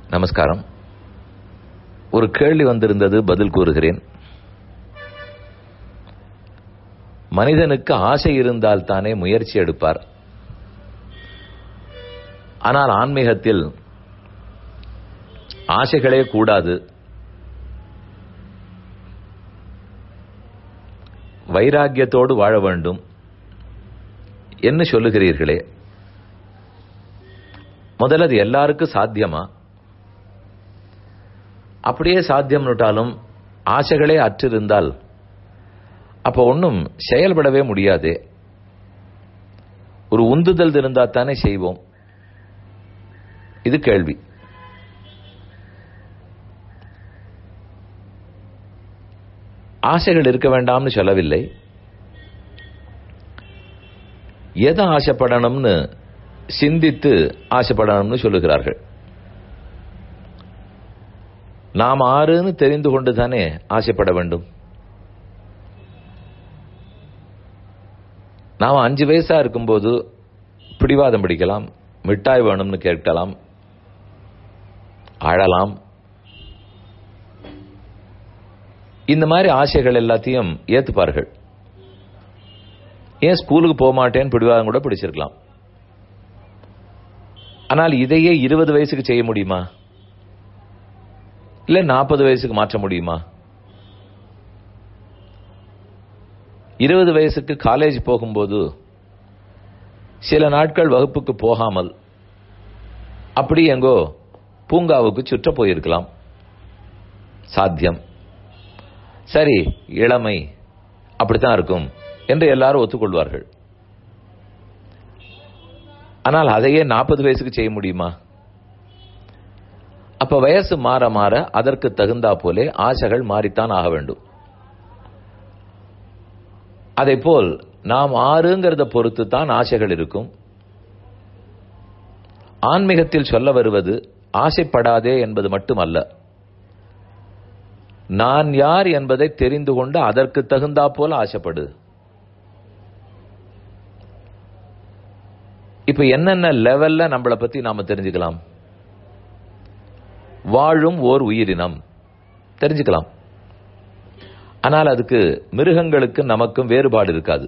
நமஸ்காரம் ஒரு கேள்வி வந்திருந்தது பதில் கூறுகிறேன் மனிதனுக்கு ஆசை இருந்தால் தானே முயற்சி எடுப்பார் ஆனால் ஆன்மீகத்தில் ஆசைகளே கூடாது வைராக்கியத்தோடு வாழ வேண்டும் என்ன சொல்லுகிறீர்களே முதல்ல அது எல்லாருக்கும் சாத்தியமா அப்படியே சாத்தியம்னுட்டாலும் ஆசைகளே அற்றிருந்தால் அப்போ ஒன்றும் செயல்படவே முடியாது ஒரு உந்துதல் இருந்தா தானே செய்வோம் இது கேள்வி ஆசைகள் இருக்க வேண்டாம்னு சொல்லவில்லை எதை ஆசைப்படணும்னு சிந்தித்து ஆசைப்படணும்னு சொல்லுகிறார்கள் நாம் ஆறுன்னு தெரிந்து கொண்டு தானே ஆசைப்பட வேண்டும் நாம் அஞ்சு வயசா இருக்கும்போது பிடிவாதம் பிடிக்கலாம் மிட்டாய் வேணும்னு கேட்கலாம் அழலாம் இந்த மாதிரி ஆசைகள் எல்லாத்தையும் ஏத்துப்பார்கள் ஏன் ஸ்கூலுக்கு போக மாட்டேன்னு பிடிவாதம் கூட பிடிச்சிருக்கலாம் ஆனால் இதையே இருபது வயசுக்கு செய்ய முடியுமா இல்ல நாற்பது வயசுக்கு மாற்ற முடியுமா இருபது வயசுக்கு காலேஜ் போகும்போது சில நாட்கள் வகுப்புக்கு போகாமல் அப்படி எங்கோ பூங்காவுக்கு சுற்ற போயிருக்கலாம் சாத்தியம் சரி இளமை அப்படித்தான் இருக்கும் என்று எல்லாரும் ஒத்துக்கொள்வார்கள் ஆனால் அதையே நாற்பது வயசுக்கு செய்ய முடியுமா அப்ப வயசு மாற மாற அதற்கு தகுந்தா போலே ஆசைகள் மாறித்தான் ஆக வேண்டும் அதை போல் நாம் ஆறுங்கிறத பொறுத்து தான் ஆசைகள் இருக்கும் ஆன்மீகத்தில் சொல்ல வருவது ஆசைப்படாதே என்பது மட்டுமல்ல நான் யார் என்பதை தெரிந்து கொண்டு அதற்கு தகுந்தா போல ஆசைப்படு இப்ப என்னென்ன லெவல்ல நம்மளை பத்தி நாம தெரிஞ்சுக்கலாம் வாழும் ஓர் உயிரினம் தெரிஞ்சுக்கலாம் ஆனால் அதுக்கு மிருகங்களுக்கு நமக்கும் வேறுபாடு இருக்காது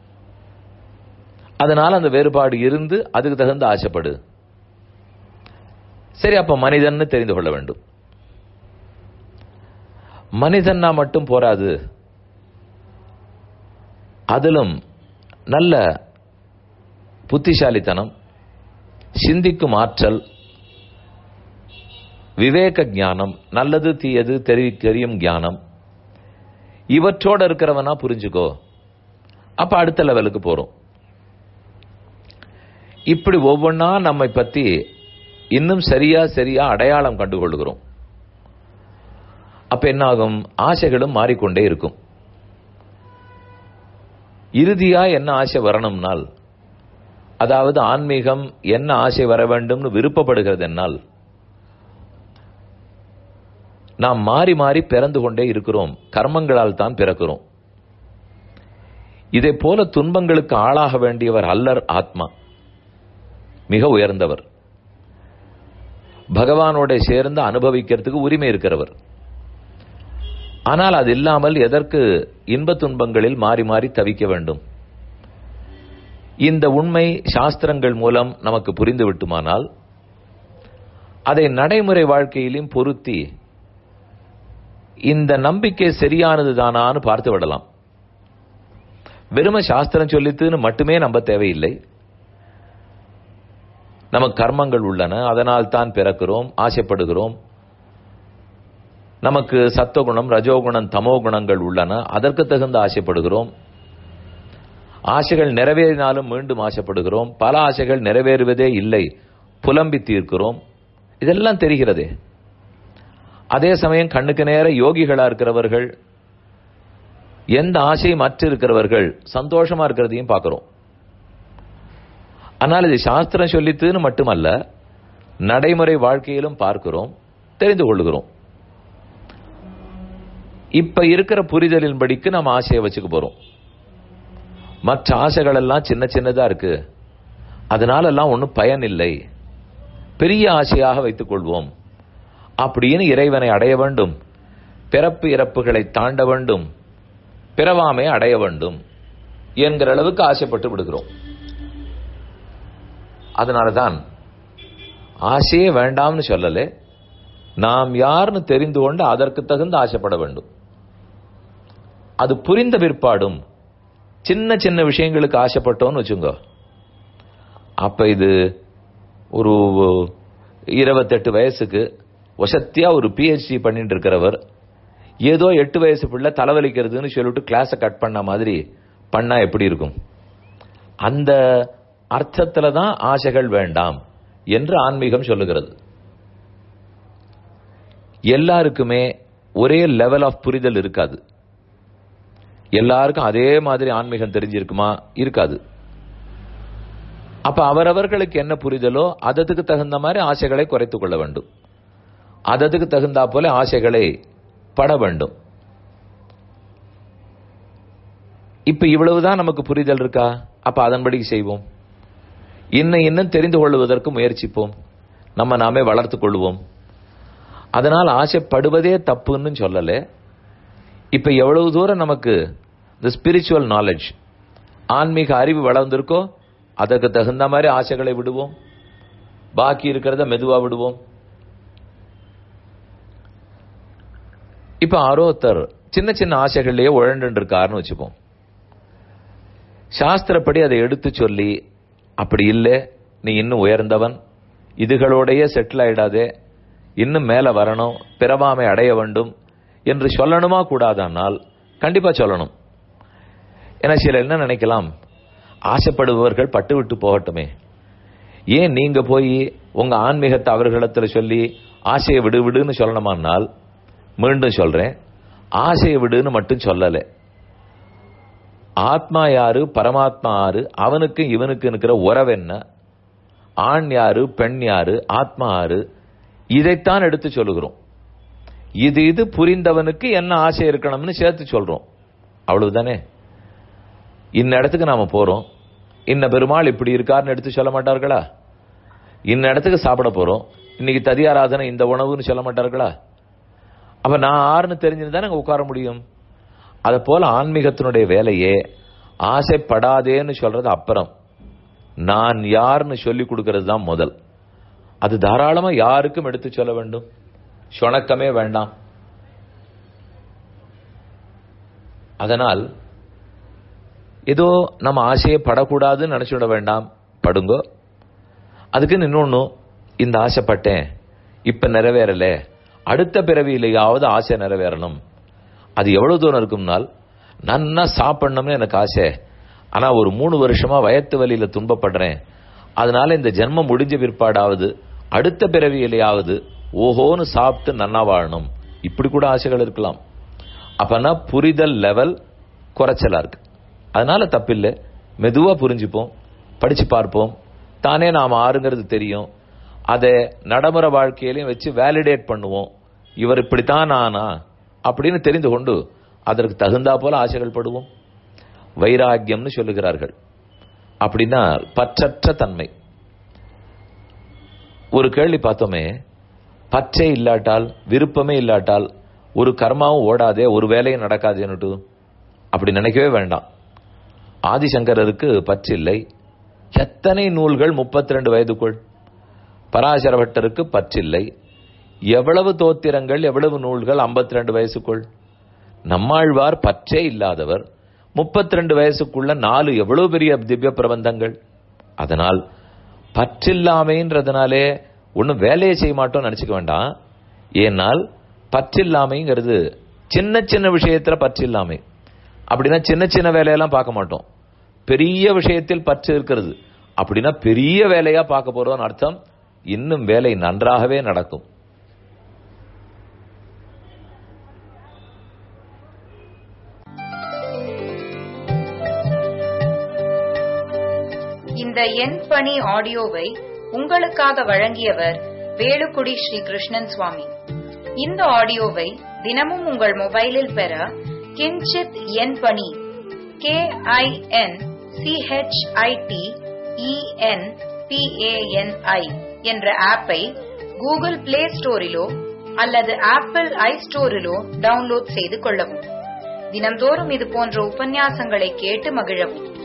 அதனால அந்த வேறுபாடு இருந்து அதுக்கு தகுந்த ஆசைப்படு சரி அப்ப மனிதன் தெரிந்து கொள்ள வேண்டும் மனிதன்னா மட்டும் போராது அதிலும் நல்ல புத்திசாலித்தனம் சிந்திக்கும் ஆற்றல் விவேக ஞானம் நல்லது தீயது தெரி தெரியும் ஞானம் இவற்றோட இருக்கிறவனா புரிஞ்சுக்கோ அப்ப அடுத்த லெவலுக்கு போறோம் இப்படி ஒவ்வொன்னா நம்மை பத்தி இன்னும் சரியா சரியா அடையாளம் கண்டுகொள்கிறோம் அப்ப என்ன ஆகும் ஆசைகளும் மாறிக்கொண்டே இருக்கும் இறுதியா என்ன ஆசை வரணும்னால் அதாவது ஆன்மீகம் என்ன ஆசை வர வேண்டும்னு விருப்பப்படுகிறது என்னால் நாம் மாறி மாறி பிறந்து கொண்டே இருக்கிறோம் கர்மங்களால் தான் பிறக்கிறோம் இதை போல துன்பங்களுக்கு ஆளாக வேண்டியவர் அல்லர் ஆத்மா மிக உயர்ந்தவர் பகவானோட சேர்ந்து அனுபவிக்கிறதுக்கு உரிமை இருக்கிறவர் ஆனால் அது இல்லாமல் எதற்கு இன்ப துன்பங்களில் மாறி மாறி தவிக்க வேண்டும் இந்த உண்மை சாஸ்திரங்கள் மூலம் நமக்கு புரிந்து விட்டுமானால் அதை நடைமுறை வாழ்க்கையிலும் பொருத்தி இந்த நம்பிக்கை சரியானது தானான்னு பார்த்து விடலாம் வெறும சாஸ்திரம் சொல்லித்துன்னு மட்டுமே நம்ப தேவையில்லை நமக்கு கர்மங்கள் உள்ளன அதனால் தான் பிறக்கிறோம் ஆசைப்படுகிறோம் நமக்கு சத்துவகுணம் ரஜோகுணம் தமோ குணங்கள் உள்ளன அதற்கு தகுந்த ஆசைப்படுகிறோம் ஆசைகள் நிறைவேறினாலும் மீண்டும் ஆசைப்படுகிறோம் பல ஆசைகள் நிறைவேறுவதே இல்லை புலம்பி தீர்க்கிறோம் இதெல்லாம் தெரிகிறதே அதே சமயம் கண்ணுக்கு நேர யோகிகளா இருக்கிறவர்கள் எந்த ஆசையும் அற்று இருக்கிறவர்கள் சந்தோஷமா இருக்கிறதையும் பார்க்கிறோம் ஆனால் இது சாஸ்திரம் சொல்லித்துன்னு மட்டுமல்ல நடைமுறை வாழ்க்கையிலும் பார்க்கிறோம் தெரிந்து கொள்கிறோம் இப்ப இருக்கிற புரிதலின் படிக்கு நம்ம ஆசையை வச்சுக்க போறோம் மற்ற ஆசைகள் எல்லாம் சின்ன சின்னதா இருக்கு அதனால எல்லாம் ஒன்றும் பயன் இல்லை பெரிய ஆசையாக வைத்துக் கொள்வோம் அப்படின்னு இறைவனை அடைய வேண்டும் பிறப்பு இறப்புகளை தாண்ட வேண்டும் பிறவாமை அடைய வேண்டும் என்கிற அளவுக்கு ஆசைப்பட்டு விடுகிறோம் அதனாலதான் ஆசையே வேண்டாம்னு சொல்லல நாம் யாருன்னு தெரிந்து கொண்டு அதற்கு தகுந்த ஆசைப்பட வேண்டும் அது புரிந்த பிற்பாடும் சின்ன சின்ன விஷயங்களுக்கு ஆசைப்பட்டோம்னு வச்சுங்க அப்ப இது ஒரு இருபத்தெட்டு வயசுக்கு வசத்தியா ஒரு பிஹெச்டி பண்ணிட்டு இருக்கிறவர் ஏதோ எட்டு வயசு பிள்ளை தலைவலிக்கிறதுன்னு சொல்லிட்டு கிளாஸை கட் பண்ண மாதிரி பண்ணா எப்படி இருக்கும் அந்த அர்த்தத்துல தான் ஆசைகள் வேண்டாம் என்று ஆன்மீகம் சொல்லுகிறது எல்லாருக்குமே ஒரே லெவல் ஆஃப் புரிதல் இருக்காது எல்லாருக்கும் அதே மாதிரி ஆன்மீகம் தெரிஞ்சிருக்குமா இருக்காது அப்ப அவரவர்களுக்கு என்ன புரிதலோ அததுக்கு தகுந்த மாதிரி ஆசைகளை குறைத்துக் கொள்ள வேண்டும் அததுக்கு தகுந்தா போல ஆசைகளை பட வேண்டும் இப்ப இவ்வளவுதான் நமக்கு புரிதல் இருக்கா அப்ப அதன்படி செய்வோம் இன்னும் இன்னும் தெரிந்து கொள்வதற்கு முயற்சிப்போம் நம்ம நாமே வளர்த்துக் கொள்வோம் அதனால் ஆசைப்படுவதே தப்புன்னு சொல்லல இப்ப எவ்வளவு தூரம் நமக்கு இந்த ஸ்பிரிச்சுவல் நாலேஜ் ஆன்மீக அறிவு வளர்ந்திருக்கோ அதற்கு தகுந்த மாதிரி ஆசைகளை விடுவோம் பாக்கி இருக்கிறத மெதுவா விடுவோம் இப்ப ஆரோத்தர் சின்ன சின்ன ஆசைகள்லயே உழண்டு இருக்காருன்னு வச்சுப்போம் சாஸ்திரப்படி அதை எடுத்து சொல்லி அப்படி இல்லை நீ இன்னும் உயர்ந்தவன் இதுகளோடைய செட்டில் ஆயிடாதே இன்னும் மேல வரணும் பிறவாமை அடைய வேண்டும் என்று சொல்லணுமா கூடாதானால் கண்டிப்பா சொல்லணும் ஏன்னா சில என்ன நினைக்கலாம் ஆசைப்படுபவர்கள் பட்டு விட்டு போகட்டுமே ஏன் நீங்க போய் உங்க ஆன்மீகத்தை அவர்களிடத்துல சொல்லி ஆசையை விடு விடுன்னு சொல்லணுமானால் மீண்டும் சொல்றேன் ஆசையை விடுன்னு மட்டும் சொல்லலை ஆத்மா யாரு பரமாத்மா யாரு அவனுக்கு இவனுக்கு இருக்கிற உறவு என்ன ஆண் யாரு பெண் யாரு ஆத்மா யாரு இதைத்தான் எடுத்து சொல்லுகிறோம் இது இது புரிந்தவனுக்கு என்ன ஆசை இருக்கணும்னு சேர்த்து சொல்றோம் அவ்வளவுதானே இன்ன இடத்துக்கு நாம போறோம் இன்ன பெருமாள் இப்படி இருக்காருன்னு எடுத்து சொல்ல மாட்டார்களா இன்ன இடத்துக்கு சாப்பிட போறோம் இன்னைக்கு ததியாராதனை இந்த உணவுன்னு சொல்ல மாட்டார்களா அப்ப நான் ஆறுன்னு தெரிஞ்சிருந்தா நாங்க உட்கார முடியும் அதை போல ஆன்மீகத்தினுடைய வேலையே ஆசைப்படாதேன்னு சொல்றது அப்புறம் நான் யாருன்னு சொல்லி கொடுக்கறது தான் முதல் அது தாராளமா யாருக்கும் எடுத்து சொல்ல வேண்டும் சுணக்கமே வேண்டாம் அதனால் ஏதோ நம்ம ஆசையை படக்கூடாதுன்னு நினைச்சுட வேண்டாம் படுங்கோ அதுக்குன்னு இன்னொன்னு இந்த ஆசைப்பட்டேன் இப்ப நிறைவேறல அடுத்த பிறவியிலேயாவது ஆசை நிறைவேறணும் அது எவ்வளவு தூரம் இருக்கும்னால் நன்னா சாப்பிடணும்னு எனக்கு ஆசை ஆனா ஒரு மூணு வருஷமா வயத்து வலியில துன்பப்படுறேன் அதனால இந்த ஜென்மம் முடிஞ்ச பிற்பாடாவது அடுத்த பிறவியிலேயாவது ஓஹோன்னு சாப்பிட்டு நன்னா வாழணும் இப்படி கூட ஆசைகள் இருக்கலாம் அப்பனா புரிதல் லெவல் குறைச்சலா இருக்கு அதனால தப்பில்லை மெதுவா புரிஞ்சுப்போம் படிச்சு பார்ப்போம் தானே நாம் ஆறுங்கிறது தெரியும் அதை நடைமுறை வாழ்க்கையிலையும் வச்சு வேலிடேட் பண்ணுவோம் இவர் இப்படித்தான் ஆனா அப்படின்னு தெரிந்து கொண்டு அதற்கு தகுந்தா போல ஆசைகள் படுவோம் வைராக்கியம்னு சொல்லுகிறார்கள் அப்படின்னா பற்றற்ற தன்மை ஒரு கேள்வி பார்த்தோமே பச்சை இல்லாட்டால் விருப்பமே இல்லாட்டால் ஒரு கர்மாவும் ஓடாதே ஒரு வேலையும் நடக்காதேன்னுட்டு அப்படி நினைக்கவே வேண்டாம் ஆதிசங்கரருக்கு பற்றில்லை எத்தனை நூல்கள் முப்பத்தி ரெண்டு வயதுக்குள் பராசர பட்டருக்கு பற்றில்லை எவ்வளவு தோத்திரங்கள் எவ்வளவு நூல்கள் ஐம்பத்தி ரெண்டு வயசுக்குள் நம்மாழ்வார் பற்றே இல்லாதவர் முப்பத்தி ரெண்டு வயசுக்குள்ள நாலு எவ்வளவு பெரிய திவ்ய பிரபந்தங்கள் அதனால் பற்றில்லாமைன்றதுனாலே ஒன்றும் வேலையை செய்ய மாட்டோம்னு நினைச்சுக்க வேண்டாம் ஏனால் பற்றில்லாமைங்கிறது சின்ன சின்ன விஷயத்துல பற்றில்லாமை அப்படின்னா சின்ன சின்ன வேலையெல்லாம் பார்க்க மாட்டோம் பெரிய விஷயத்தில் பற்று இருக்கிறது அப்படின்னா பெரிய வேலையா பார்க்க போறோம்னு அர்த்தம் இன்னும் வேலை நன்றாகவே நடக்கும் இந்த எண் பணி ஆடியோவை உங்களுக்காக வழங்கியவர் வேலுக்குடி ஸ்ரீ கிருஷ்ணன் சுவாமி இந்த ஆடியோவை தினமும் உங்கள் மொபைலில் பெற கிஞ்சித் எண் பணி கே ஐ என் சிஹெச்ஐடி இஎன் பிஏஎன்ஐ என்ற ஆப்பை கூகுள் பிளே ஸ்டோரிலோ அல்லது ஆப்பிள் ஐ ஸ்டோரிலோ டவுன்லோட் செய்து கொள்ளவும் தினம்தோறும் இது போன்ற உபன்யாசங்களை கேட்டு மகிழவும்